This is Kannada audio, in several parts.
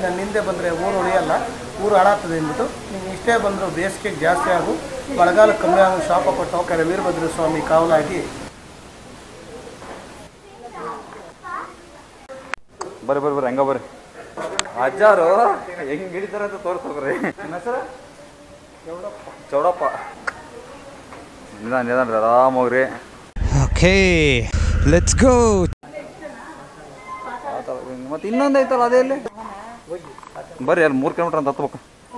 ನನ್ನ ಹಿಂದೆ ಬಂದರೆ ಊರು ಉಳಿಯಲ್ಲ ಊರು ಹಾಳಾಗ್ತದೆ ಅಂದ್ಬಿಟ್ಟು ನೀವು ಇಷ್ಟೇ ಬಂದರೂ ಬೇಸಿಗೆ ಜಾಸ್ತಿ ಆಗು ಮಳೆಗಾಲ ಕಮ್ಮಿ ಆಗೋ ಶಾಪ ಕೊಟ್ಟು ಹೋಗ್ತಾರೆ ವೀರಭದ್ರ ಸ್ವಾಮಿ ಕಾವಲಾಗಿ ಬರ್ರಿ ಬರ್ರಿ ಬರ್ರಿ ಹಂಗ ಬರ್ರಿ ಅಜ್ಜಾರು ಹೆಂಗ್ ಹಿಡಿತಾರ ಅಂತ ತೋರ್ಸೋಗ್ರಿ ನಿಮ್ಮ ಹೆಸರು ಚೌಡಪ್ಪ ನಿಧಾನ ನಿಧಾನ ರೀ ಆರಾಮ್ ಹೋಗ್ರಿ Okay, let's go. ಮತ್ತೆ ಇನ್ನೊಂದು ಐತಲ್ಲ ಅದೇ ಇಲ್ಲಿ ಬರ್ರಿ ಅಲ್ಲಿ ಮೂರು ಕಿಲೋಮೀಟರ್ ಅಂತ ಹತ್ಬೇಕು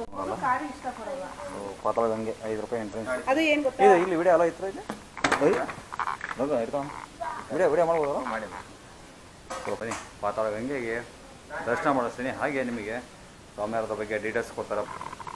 ಪಾತಾಳ ಹಂಗೆ ಐದು ರೂಪಾಯಿ ಎಂಟ್ರೆನ್ಸ್ ಅದು ಏನ್ ಗೊತ್ತಾ ಇದು ಇಲ್ಲಿ ವಿಡಿಯೋ ಎಲ್ಲ ಐತ್ರ ಇಲ್ಲಿ ಅಯ್ಯ ನೋಡು ಇರ್ತಾವ ವಿಡಿಯೋ ವಿಡಿಯೋ ಮಾಡ್ಬೋದಲ್ಲ ಮಾಡಿ ಸೊ ಬನ್ನಿ ಪಾತಾಳ ಗಂಗೆಗೆ ದರ್ಶನ ಮಾಡಿಸ್ತೀನಿ ಹಾಗೆ ನಿಮಗೆ ಸ್ವಾಮಿಯಾರದ ಬಗ್ಗೆ ಡೀಟೇಲ್ಸ್ ಕೊಡ್ತಾರೆ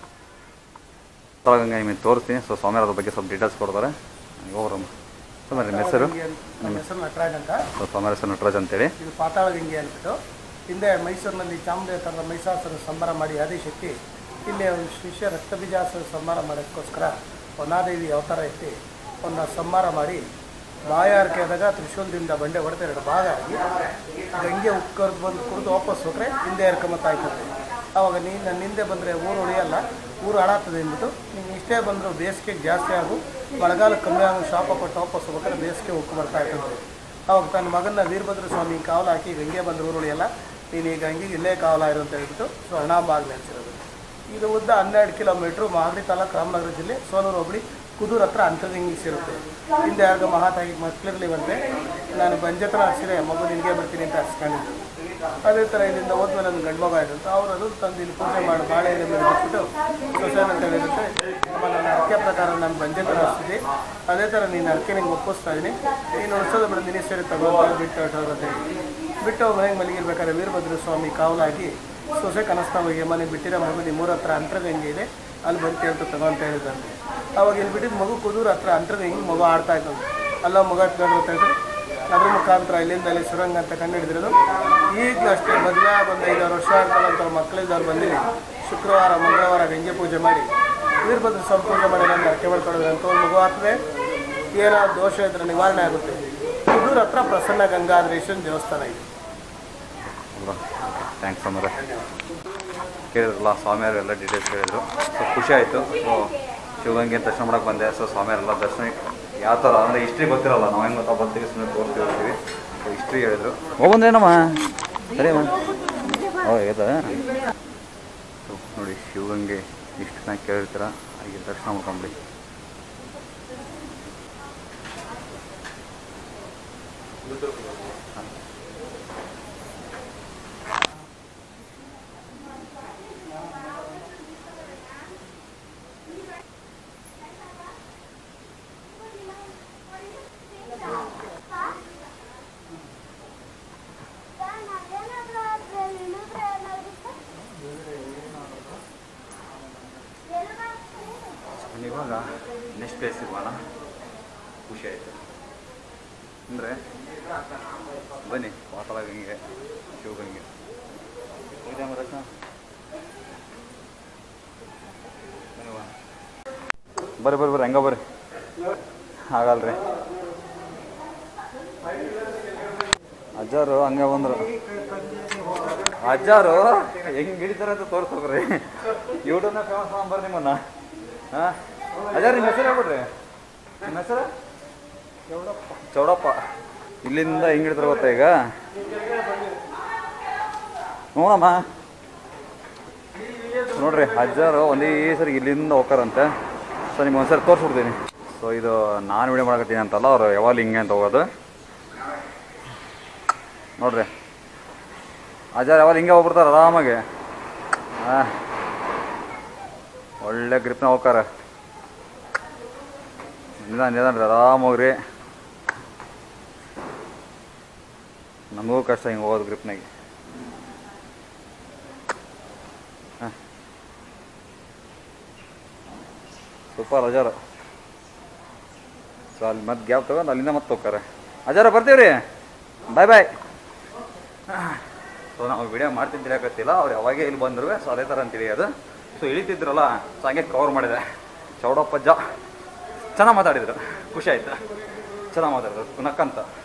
ಪಾತಾಳ ಗಂಗೆ ನಿಮಗೆ ತೋರಿಸ್ತೀನಿ ಸೊ ಸ್ವಾಮಿಯಾರದ ಬಗ್ಗೆ ಸ್ವಲ್ಪ ಡೀಟೇಲ್ಸ್ ಕೊಡ್ತಾರೆ ಹೋಗ್ರಮ್ಮ ಸೊ ಬರ್ರಿ ನಿಮ್ಮ ಹೆಸರು ನಮ್ಮ ಹೆಸರು ನಟರಾಜ್ ಅಂತ ಸೊ ಸ್ವಾಮಿಯಾರ ಹೆಸರು ನಟರಾಜ್ ಅಂತೇಳಿ ಇದು ಪಾತಾಳ ಗಂಗೆ ಅಂದ್ಬಿಟ್ಟು ಹಿಂದೆ ಮೈಸೂರಿನಲ್ಲಿ ಚಾಮುಂಡೇಶ್ವರದ ಮೈಸಾಸುರ ಸಂಬಾರ ಮಾಡಿ ಆದಿಶಕ್ತಿ ಇಲ್ಲಿ ಒಂದು ಶಿಷ್ಯ ರಕ್ತಬೀಜಾಸುರ ಸಂಹಾರ ಮಾಡೋದಕ್ಕೋಸ್ಕರ ವನಾದೇವಿ ಅವತಾರ ಎತ್ತಿ ಒಂದು ಸಂಹಾರ ಮಾಡಿ ಬಾಯಾರಿಕೆ ಆದಾಗ ತ್ರಿಶೂಲದಿಂದ ಬಂಡೆ ಹೊಡೆದು ಎರಡು ಭಾಗ ಆಗಿ ಗಂಗೆ ಉಕ್ಕರ್ದು ಬಂದು ಕುಡಿದು ವಾಪಸ್ ಹೋಗ್ರೆ ಹಿಂದೆ ಎರ್ಕೊಂಬತ್ತಾಯ್ತದೆ ಆವಾಗ ನೀನು ನನ್ನ ಹಿಂದೆ ಬಂದರೆ ಊರು ಉಳಿಯಲ್ಲ ಊರು ಹಾಳಾಗ್ತದೆ ಅಂದ್ಬಿಟ್ಟು ನೀವು ಇಷ್ಟೇ ಬಂದರೂ ಬೇಸಿಗೆ ಜಾಸ್ತಿ ಆಗು ಮಳೆಗಾಲ ಕಮ್ಮಿ ಆಗೋ ಶಾಪ ಕೊಟ್ಟು ವಾಪಸ್ ಹೋಗ್ಬೇಕಾದ್ರೆ ಬೇಸಿಗೆ ಉಕ್ಕು ಬರ್ತಾ ಇರ್ತದೆ ಅವಾಗ ತನ್ನ ಮಗನ ವೀರಭದ್ರ ಸ್ವಾಮಿ ಕಾವಲು ಹಾಕಿ ಗಂಗೆ ಬಂದು ಊರು ಉಳಿಯಲ್ಲ ನೀನು ಈಗ ಗಂಗೆಗೆ ಇಲ್ಲೇ ಕಾವಲ ಇರು ಅಂತ ಹೇಳ್ಬಿಟ್ಟು ಸ್ವರ್ಣಾಂಬಾಗ್ಲಿ ನೆಲೆಸಿರೋದು ಇದು ಉದ್ದ ಹನ್ನೆರಡು ಕಿಲೋಮೀಟ್ರು ಮಾಗಡಿ ತಾಲೂಕು ರಾಮನಗರ ಜಿಲ್ಲೆ ಸೋನೂರು ಹೋಬಳಿ ಕುದೂರ್ ಹತ್ರ ಅಂತರ್ಗಂಗಿಗೆ ಸೇರುತ್ತೆ ಹಿಂದೆ ಯಾರಿಗ ಮಹಾತಾಗಿ ಮಕ್ಕಳಿರ್ಲಿವಂತೆ ನಾನು ಬಂಜತನ ಹಸಿರೆ ಮಗು ನಿನಗೆ ಬರ್ತೀನಿ ಅಂತ ಹಸ್ಕೊಂಡಿದ್ದು ಅದೇ ಥರ ಇಲ್ಲಿಂದ ಹೋದ್ಮೇಲೆ ನನ್ನ ಗಂಡು ಮಗ ಇರುತ್ತೆ ಅವ್ರು ಅದು ತಂದು ಇಲ್ಲಿ ಪೂಜೆ ಮಾಡಿ ಬಾಳೆ ಎಲೆ ಮೇಲೆ ಬಿಟ್ಬಿಟ್ಟು ಸೊಸೈನ್ ಅಂತ ಹೇಳಿರುತ್ತೆ ಅಮ್ಮ ನನ್ನ ಅರ್ಕೆ ಪ್ರಕಾರ ನಾನು ಬಂಜತನ ಹಸ್ತಿದ್ದೆ ಅದೇ ಥರ ನೀನು ಅರ್ಕೆ ನಿಂಗೆ ಒಪ್ಪಿಸ್ತಾ ಇದ್ದೀನಿ ನೀನು ಉಳಿಸೋದು ಬಿಡು ನಿನ್ನ ಸೇರಿ ತಗೊಂಡು ಬಿಟ್ಟು ಹೊರಟೋರು ಅಂತ ಹೇಳಿ ಬಿಟ್ಟು ಮನೆಗೆ ಮಲಗಿರ್ಬೇಕಾದ್ರೆ ವೀರಭದ್ರ ಸ್ವಾಮಿ ಕಾವಲಾಗಿ ಸೊಸೆ ಕನಸ್ತಾ ಹೋಗಿ ಮನೆ ಬಿಟ್ಟಿರೋ ಮಗು ನಿಮ್ಮೂರ ಹತ್ರ ಅಂತರ್ಗಂಗೆ ಇದೆ ಅಲ್ಲಿ ಬಂದು ಕೇಳ್ತು ತಗೋ ಅಂತ ಹೇಳಿದಂತೆ ಅವಾಗ ಇಲ್ಲಿ ಬಿಟ್ಟಿದ್ದು ಮಗು ಕುದೂರು ಹತ್ರ ಅಂತರ್ಗಂಗೆ ಮಗು ಆಡ್ತಾ ಇದ್ದವು ಅಲ್ಲ ಮಗು ಹತ್ಕೊಂಡು ಅಂತ ಹೇಳಿದ್ರೆ ಅದ್ರ ಮುಖಾಂತರ ಇಲ್ಲಿಂದ ಅಲ್ಲಿ ಸುರಂಗ ಅಂತ ಕಂಡುಹಿಡಿದಿರೋದು ಈಗಲೂ ಅಷ್ಟೇ ಮದುವೆ ಒಂದು ಐದಾರು ವರ್ಷ ಆಗ್ತಾರಂತ ಮಕ್ಕಳಿದ್ದವ್ರು ಬಂದಿರಿ ಶುಕ್ರವಾರ ಮಂಗಳವಾರ ಗಂಗೆ ಪೂಜೆ ಮಾಡಿ ವೀರಭದ್ರ ಸ್ವಾಮಿ ಪೂಜೆ ಮಾಡಿ ನಾನು ಅರ್ಕೆ ಮಾಡ್ಕೊಳ್ಳೋದು ಅಂತ ಒಂದು ಮಗು ಆಗ್ತದೆ ಏನೋ ದೋಷ ಇದ್ರೆ ನಿವಾರಣೆ ಆಗುತ್ತೆ ಕುದೂರು ಹತ್ರ ಪ್ರಸನ್ನ ಗಂಗಾಧರೇಶ್ವರನ ದೇವಸ್ಥಾನ ಇದೆ ಥ್ಯಾಂಕ್ಸ್ ಅಂದ್ರೆ ಕೇಳಿದ್ರಲ್ಲ ಸ್ವಾಮಿಯವರು ಎಲ್ಲ ಡೀಟೇಲ್ಸ್ ಹೇಳಿದರು ಸೊ ಖುಷಿ ಆಯಿತು ಸೊ ಶಿವಗಂಗೆ ದರ್ಶನ ಮಾಡಕ್ಕೆ ಬಂದೆ ಸೊ ಸ್ವಾಮಿಯವರೆಲ್ಲ ದರ್ಶನ ಯಾವ ಥರ ಅಂದರೆ ಹಿಸ್ಟ್ರಿ ಗೊತ್ತಿರಲ್ಲ ನಾವು ಹೆಂಗೆ ಗೊತ್ತಾ ಬರ್ತೀವಿ ಸುಮ್ಮನೆ ತೋರಿಸ್ತೀವಿ ಇರ್ತೀವಿ ಸೊ ಹಿಸ್ಟ್ರಿ ಹೇಳಿದ್ರು ಹೋಗ್ಬಂದೇನಮ್ಮ ಸರಿ ಅಮ್ಮ ಓ ಆಯ್ತಾ ಸೊ ನೋಡಿ ಶಿವಗಂಗೆ ಇಷ್ಟು ಚೆನ್ನಾಗಿ ಕೇಳಿರ್ತೀರ ಹಾಗೆ ದರ್ಶನ ಮಾಡ್ಕೊಂಬಿಡಿ ಇವಾಗ ನೆಕ್ಸ್ಟ್ ಪ್ಲೇಸ್ ಇಲ್ವಲ್ಲ ಖುಷಿ ಆಯಿತು ಅಂದರೆ ಬನ್ನಿ ಪಾತಾಳ ಗಂಗೆ ಶಿವಗಂಗೆ ಇದೆ ಮರಕ್ಕ ಬನ್ನಿ ಬಾ. ಬರ್ರಿ ಬರ್ರಿ ಬರ್ರಿ ಹಂಗ ಬರ್ರಿ ಆಗಲ್ರಿ ಅಜ್ಜಾರು ಹಂಗೆ ಬಂದರು ಅಜ್ಜಾರು ಹೆಂಗ್ ಹಿಡಿತಾರ ಅಂತ ತೋರ್ಸೋಗ್ರಿ ಯೂಟ್ಯೂಬ್ನ ಫೇಮಸ್ ಮಾಡ್ಬಾರ್ದು ನಿಮ್ಮನ್ನ ಹಾಂ ಅಜ್ಜಾರು ನಿಮ್ಮ ಹೆಸರು ಹೇಳ್ಬಿಡ್ರಿ ನಿಮ್ಮ ಹೆಸರು ಚೌಡಪ್ಪ ಇಲ್ಲಿಂದ ಹೆಂಗ್ ಹಿಡಿತಾರೆ ಗೊತ್ತಾ ಈಗ ನೋಡಮ್ಮ ನೋಡ್ರಿ ಅಜ್ಜಾರು ಒಂದೇ ಸರಿ ಇಲ್ಲಿಂದ ಹೋಗ್ತಾರಂತೆ ಸೊ ನಿಮ್ಗೆ ಒಂದ್ಸರಿ ತೋರಿಸ್ಬಿಡ್ತೀನಿ ಸೊ ಇದು ನಾನು ವಿಡಿಯೋ ಮಾಡಕತ್ತೀನಿ ಅಂತಲ್ಲ ಅವ್ರು ಯಾವಾಗ ಹಿಂಗೆ ಅಂತ ಹೋಗೋದು ನೋಡ್ರಿ ಅಜ್ಜಾರು ಯಾವಾಗ ಹಿಂಗೆ ಹೋಗ್ಬಿಡ್ತಾರೆ ಆರಾಮಾಗಿ ಹಾಂ ಒಳ್ಳೆ ಗ್ರಿಪ್ನ ಹೋಗ್ತಾರೆ ನಿಧಾನ ನಿಧಾನ ರೀ ಆರಾಮ್ ಹೋಗ್ರಿ ನಮಗೂ ಕಷ್ಟ ಹಿಂಗೆ ಹೋಗೋದು ಗ್ರಿಪ್ನಾಗೆ ಹಾಂ ಸೂಪರ್ ಅಜಾರ ಸೊ ಅಲ್ಲಿ ಮತ್ತೆ ಗ್ಯಾಪ್ ತಗೊಂಡು ಅಲ್ಲಿಂದ ಮತ್ತೆ ಹೋಗ್ತಾರೆ ಅಜಾರ ಬರ್ತೀವಿ ರೀ ಬಾಯ್ ಬಾಯ್ ಸೊ ನಾವು ವಿಡಿಯೋ ಮಾಡ್ತೀನಿ ತಿಳಿಯಾಕತ್ತಿಲ್ಲ ಅವ್ರು ಯಾವಾಗೇ ಇಲ್ಲಿ ಬಂದ್ರು ಸೊ ಅದೇ ಥರ ಅಂತ ಅದು ಸೊ ಇಳಿತಿದ್ರಲ್ಲ ಸೊ ಹಂಗೆ ಕವರ್ ಮಾಡಿದೆ ಚೌಡಪ್ಪಜ್ಜ ಚೆನ್ನಾಗಿ ಮಾತಾಡಿದ್ರು ಖುಷಿ ಆಯ್ತು ಚೆನ್ನಾಗಿ ಮಾತಾಡಿದ್ರು ನಕ್ಕಂತ